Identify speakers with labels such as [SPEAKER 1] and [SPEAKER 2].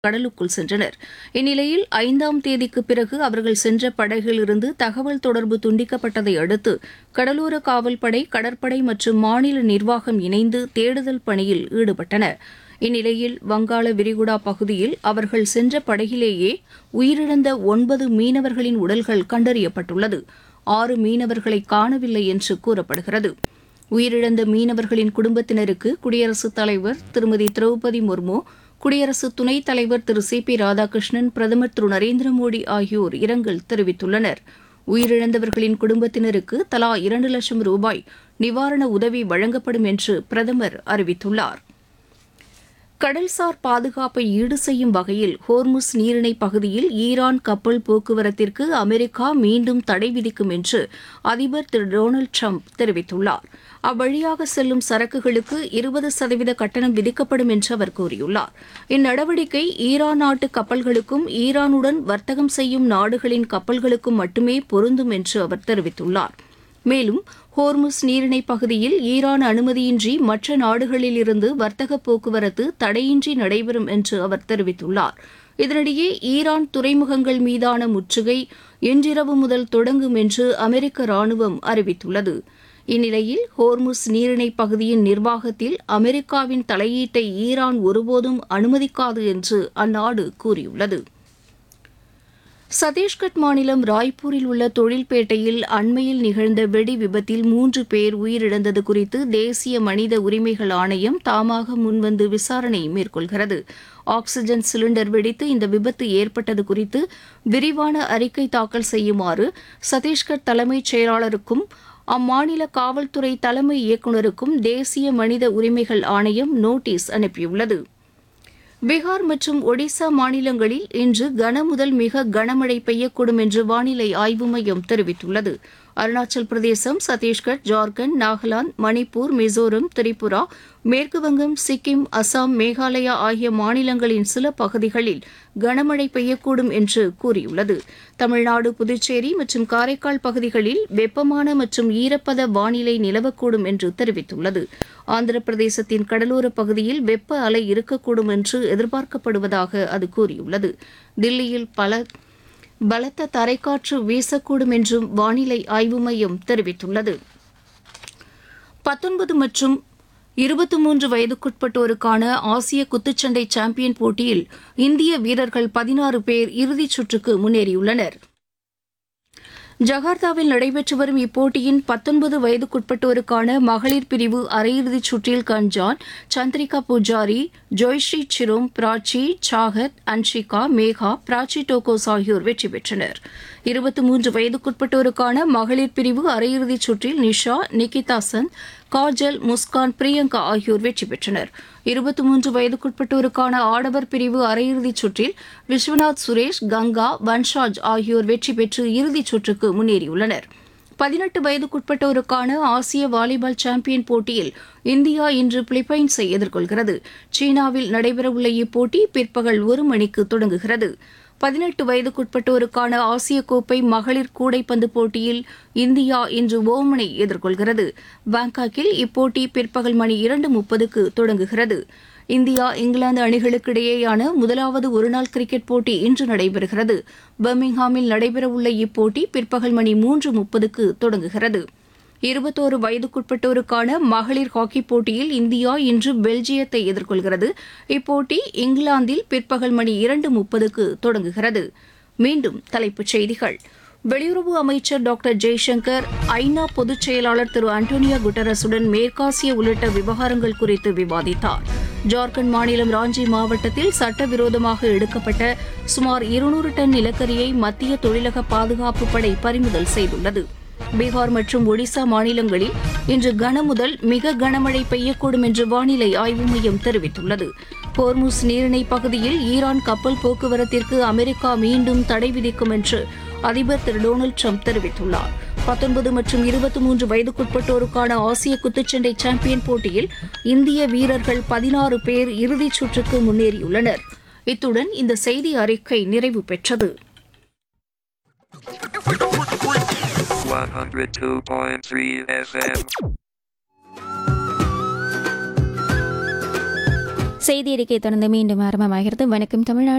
[SPEAKER 1] கடலுக்குள் சென்றனர் இந்நிலையில் ஐந்தாம் தேதிக்கு பிறகு அவர்கள் சென்ற படகிலிருந்து தகவல் தொடர்பு துண்டிக்கப்பட்டதை அடுத்து கடலோர காவல்படை கடற்படை மற்றும் மாநில நிர்வாகம் இணைந்து தேடுதல் பணியில் ஈடுபட்டன இந்நிலையில் வங்காள விரிகுடா பகுதியில் அவர்கள் சென்ற படகிலேயே உயிரிழந்த ஒன்பது மீனவர்களின் உடல்கள் கண்டறியப்பட்டுள்ளது ஆறு மீனவர்களை காணவில்லை என்று கூறப்படுகிறது உயிரிழந்த மீனவர்களின் குடும்பத்தினருக்கு குடியரசுத் தலைவர் திருமதி திரௌபதி முர்மு குடியரசு துணைத் தலைவர் திரு சி பி ராதாகிருஷ்ணன் பிரதமர் திரு நரேந்திர மோடி ஆகியோர் இரங்கல் தெரிவித்துள்ளனர் உயிரிழந்தவர்களின் குடும்பத்தினருக்கு தலா இரண்டு லட்சம் ரூபாய் நிவாரண உதவி வழங்கப்படும் என்று பிரதமர் அறிவித்துள்ளார் கடல்சார் பாதுகாப்பை ஈடு செய்யும் வகையில் ஹோர்முஸ் நீரிணை பகுதியில் ஈரான் கப்பல் போக்குவரத்திற்கு அமெரிக்கா மீண்டும் தடை விதிக்கும் என்று அதிபர் திரு டொனால்டு ட்ரம்ப் தெரிவித்துள்ளார் அவ்வழியாக செல்லும் சரக்குகளுக்கு இருபது சதவீத கட்டணம் விதிக்கப்படும் என்று அவர் கூறியுள்ளார் இந்நடவடிக்கை ஈரான் நாட்டு கப்பல்களுக்கும் ஈரானுடன் வர்த்தகம் செய்யும் நாடுகளின் கப்பல்களுக்கும் மட்டுமே பொருந்தும் என்று அவர் தெரிவித்துள்ளார் மேலும் ஹோர்முஸ் நீரிணை பகுதியில் ஈரான் அனுமதியின்றி மற்ற நாடுகளில் இருந்து வர்த்தக போக்குவரத்து தடையின்றி நடைபெறும் என்று அவர் தெரிவித்துள்ளார் இதனிடையே ஈரான் துறைமுகங்கள் மீதான முற்றுகை இன்றிரவு முதல் தொடங்கும் என்று அமெரிக்க ராணுவம் அறிவித்துள்ளது இந்நிலையில் ஹோர்முஸ் நீரிணை பகுதியின் நிர்வாகத்தில் அமெரிக்காவின் தலையீட்டை ஈரான் ஒருபோதும் அனுமதிக்காது என்று அந்நாடு கூறியுள்ளது சத்தீஸ்கட் மாநிலம் ராய்ப்பூரில் உள்ள தொழில்பேட்டையில் அண்மையில் நிகழ்ந்த வெடி விபத்தில் மூன்று பேர் உயிரிழந்தது குறித்து தேசிய மனித உரிமைகள் ஆணையம் தாமாக முன்வந்து விசாரணை மேற்கொள்கிறது ஆக்ஸிஜன் சிலிண்டர் வெடித்து இந்த விபத்து ஏற்பட்டது குறித்து விரிவான அறிக்கை தாக்கல் செய்யுமாறு சத்தீஸ்கர் தலைமைச் செயலாளருக்கும் அம்மாநில காவல்துறை தலைமை இயக்குநருக்கும் தேசிய மனித உரிமைகள் ஆணையம் நோட்டீஸ் அனுப்பியுள்ளது பீகார் மற்றும் ஒடிசா மாநிலங்களில் இன்று கன முதல் மிக கனமழை பெய்யக்கூடும் என்று வானிலை ஆய்வு மையம் தெரிவித்துள்ளது அருணாச்சல் பிரதேசம் சத்தீஸ்கர் ஜார்க்கண்ட் நாகாலாந்து மணிப்பூர் மிசோரம் திரிபுரா மேற்குவங்கம் சிக்கிம் அசாம் மேகாலயா ஆகிய மாநிலங்களின் சில பகுதிகளில் கனமழை பெய்யக்கூடும் என்று கூறியுள்ளது தமிழ்நாடு புதுச்சேரி மற்றும் காரைக்கால் பகுதிகளில் வெப்பமான மற்றும் ஈரப்பத வானிலை நிலவக்கூடும் என்று தெரிவித்துள்ளது ஆந்திர பிரதேசத்தின் கடலோர பகுதியில் வெப்ப அலை இருக்கக்கூடும் என்று எதிர்பார்க்கப்படுவதாக அது கூறியுள்ளது தில்லியில் பல பலத்த தரைக்காற்று வீசக்கூடும் என்றும் வானிலை ஆய்வு மையம் தெரிவித்துள்ளது பத்தொன்பது மற்றும் இருபத்தி மூன்று வயதுக்குட்பட்டோருக்கான ஆசிய குத்துச்சண்டை சாம்பியன் போட்டியில் இந்திய வீரர்கள் பதினாறு பேர் இறுதிச் சுற்றுக்கு முன்னேறியுள்ளனர் ஜகார்த்தாவில் நடைபெற்று வரும் இப்போட்டியின் பத்தொன்பது வயதுக்குட்பட்டோருக்கான மகளிர் பிரிவு அரையிறுதிச் சுற்றில் கஞ்சான் சந்திரிகா பூஜாரி ஜோய்ஸ்ரீ சிரோம் பிராச்சி சாகத் அன்ஷிகா மேகா பிராச்சி டோகோஸ் ஆகியோர் வெற்றி பெற்றனர் இருபத்தி மூன்று வயதுக்குட்பட்டோருக்கான மகளிர் பிரிவு அரையிறுதிச் சுற்றில் நிஷா நிகிதா சந்த் காஜல் முஸ்கான் பிரியங்கா ஆகியோர் வெற்றி பெற்றனர் இருபத்தி மூன்று வயதுக்குட்பட்டோருக்கான ஆடவர் பிரிவு அரையிறுதிச் சுற்றில் விஸ்வநாத் சுரேஷ் கங்கா வன்ஷாஜ் ஆகியோர் வெற்றி பெற்று இறுதிச் சுற்றுக்கு முன்னேறியுள்ளனர் பதினெட்டு வயதுக்குட்பட்டோருக்கான ஆசிய வாலிபால் சாம்பியன் போட்டியில் இந்தியா இன்று பிலிப்பைன்ஸை எதிர்கொள்கிறது சீனாவில் நடைபெறவுள்ள இப்போட்டி பிற்பகல் ஒரு மணிக்கு தொடங்குகிறது பதினெட்டு வயதுக்குட்பட்டோருக்கான ஆசிய கோப்பை மகளிர் கூடைப்பந்து போட்டியில் இந்தியா இன்று ஓமனை எதிர்கொள்கிறது பாங்காக்கில் இப்போட்டி பிற்பகல் மணி இரண்டு முப்பதுக்கு தொடங்குகிறது இந்தியா இங்கிலாந்து அணிகளுக்கிடையேயான முதலாவது ஒருநாள் கிரிக்கெட் போட்டி இன்று நடைபெறுகிறது பர்மிங்ஹாமில் நடைபெறவுள்ள இப்போட்டி பிற்பகல் மணி மூன்று முப்பதுக்கு தொடங்குகிறது இருபத்தோரு வயதுக்குட்பட்டோருக்கான மகளிர் ஹாக்கிப் போட்டியில் இந்தியா இன்று பெல்ஜியத்தை எதிர்கொள்கிறது இப்போட்டி இங்கிலாந்தில் பிற்பகல் மணி இரண்டு முப்பதுக்கு தொடங்குகிறது மீண்டும் தலைப்புச் செய்திகள் வெளியுறவு அமைச்சர் டாக்டர் ஜெய்சங்கர் ஐநா பொதுச் செயலாளர் திரு அண்டோனியா குட்டரஸுடன் மேற்காசிய உள்ளிட்ட விவகாரங்கள் குறித்து விவாதித்தார் ஜார்க்கண்ட் மாநிலம் ராஞ்சி மாவட்டத்தில் சட்டவிரோதமாக எடுக்கப்பட்ட சுமார் இருநூறு டன் நிலக்கரியை மத்திய தொழிலக பாதுகாப்பு படை பறிமுதல் செய்துள்ளது பீகார் மற்றும் ஒடிசா மாநிலங்களில் இன்று கனமுதல் மிக கனமழை பெய்யக்கூடும் என்று வானிலை ஆய்வு மையம் தெரிவித்துள்ளது ஹோர்முஸ் நீரிணை பகுதியில் ஈரான் கப்பல் போக்குவரத்திற்கு அமெரிக்கா மீண்டும் தடை விதிக்கும் என்று அதிபர் திரு டொனால்டு ட்ரம்ப் தெரிவித்துள்ளார் பத்தொன்பது மற்றும் இருபத்தி மூன்று வயதுக்குட்பட்டோருக்கான ஆசிய குத்துச்சண்டை சாம்பியன் போட்டியில் இந்திய வீரர்கள் பதினாறு பேர் இறுதிச் சுற்றுக்கு முன்னேறியுள்ளனர் இத்துடன் இந்த செய்தி அறிக்கை நிறைவு பெற்றது
[SPEAKER 2] 102.3 FM.
[SPEAKER 3] செய்தி அறிக்கை தொடர்ந்து மீண்டும் ஆரம்பமாகிறது வணக்கம் தமிழ்நாடு